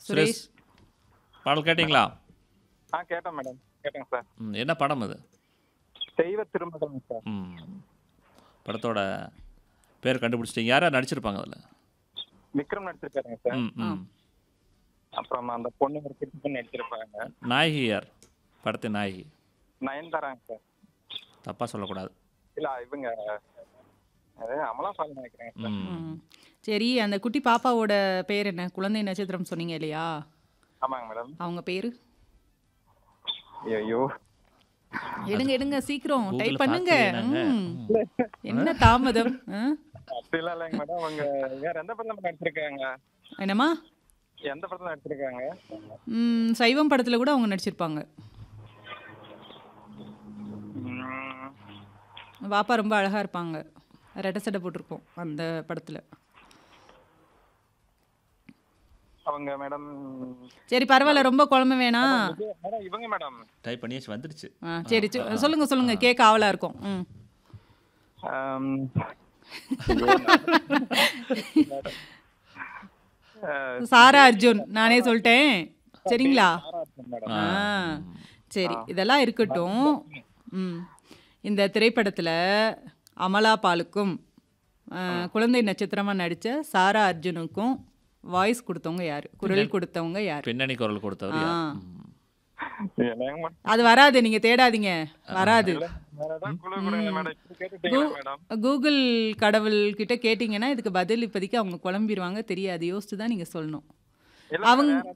சுரேஷ் பாடல் கேட்டிங்களா ஆ கேட்டேன் மேடம் கேட்டேங்க சார் ம், என்ன படம் அது தெய்வ திருமகன் சார் ம் படத்தோட பேர் கண்டுபிடிச்சிட்டீங்க யார் யார் நடிச்சிருப்பாங்க அதில் விக்ரம் நடிச்சிருக்காருங்க சார் ம் ம் அப்புறம் அந்த பொண்ணு ஒரு கிட்ட பொண்ணு நடிச்சிருப்பாங்க நாயகி யார் படத்தின் நாயகி நயன்தாராங்க சார் தப்பாக சொல்லக்கூடாது இல்ல இவங்க அது அமலா பால் நினைக்கிறேன் சார் ம் ம். சரி அந்த குட்டி பாப்பாவோட பேர் என்ன குழந்தை நட்சத்திரம் சொன்னீங்க இல்லையா ஆமாங்க மேடம் அவங்க பேரு ஐயோ எடுங்க எடுங்க சீக்கிரம் Google டைப் பண்ணுங்க பார்க்கலையே நாங்க. ம். என்ன தாமதம் ஆ? அப்படிலாம் இல்லைங்க மேடம் அவங்க வேற எந்த படத்துல நடிச்சிருக்காங்க என்னம்மா எந்த படத்துல நடிச்சிருக்காங்க ம், சைவம் படத்துல கூட அவங்க நடிச்சிருப்பாங்க ம், பாப்பா ரொம்ப அழகா இருப்பாங்க ரெட்டை சட்டை போட்டிருப்போம் அந்த படத்துல அவங்க மேடம் சரி பரவாயில்ல ரொம்ப குழம்பு வேணாம் மேடம் இவங்க மேடம் டைப் பண்ணியாச்சு வந்துடுச்சு ஆ, சரி சொ- சொல்லுங்க சொல்லுங்க கேட்க ஆவலா இருக்கும் ம் ஆம், அஹ், சாரா அர்ஜுன் நானே சொல்லிட்டேன் சரிங்களா மேடம் ஆ சரி இதெல்லாம் இருக்கட்டும் ம் இந்த திரைப்படத்தில் அமலா பாலுக்கும் ஆ, குழந்தை நட்சத்திரமா நடித்த சாரா அர்ஜுனுக்கும் வாய்ஸ் கொடுத்தவங்க யார் குரல் கொடுத்தவங்க யார் பின்னணி குரல் கொடுத்தவர் ஆ. யார்? ம். என்னங்க மேடம் அது வராது நீங்கள் தேடாதீங்க வராது வேற ஏதாவது குழு கொடுங்க மேடம் இப்படி கேட்டுட்டீங்களா மேடம் கூகுள் கடவுள் கிட்ட கேட்டிங்கன்னா இதுக்கு பதில் இப்போதைக்கு அவங்க குழம்பிடுவாங்க தெரியாது யோசிச்சு தான் நீங்கள் சொல்லணும் இல்ல அவங்க வேற